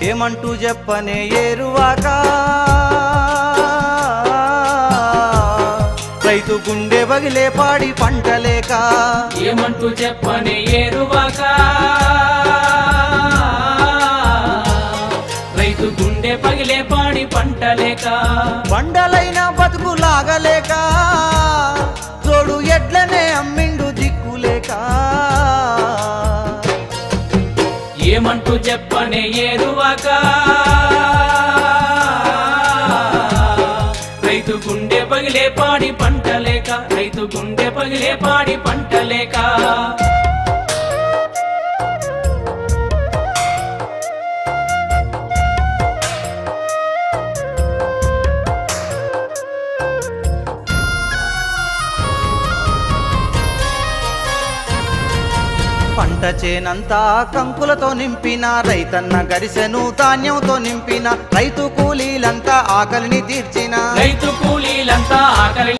ఏమంటూ చెప్పనే ఏరువాక రైతు గుండె బగిలే పాడి పంటలేక ఏమంటూ చెప్పని ఏరువాక రైతు గుండె పగిలే పాడి పంటలేక బండలైన బతుకులాగలేక తోడు ఎడ్లనే అమ్మిండు దిక్కులేక ఏమంటూ చెప్పని ఏరువాక రైతు గుండె పగిలే పాడి పంటలేక రైతు గుండె పగిలే పాడి పంటలేక పంట చేనంతా కంకులతో నింపిన రైతన్న గరిసెను ధాన్యంతో నింపిన రైతు కూలీలంతా ఆకలిని తీర్చిన రైతు కూలీలంతా ఆకలి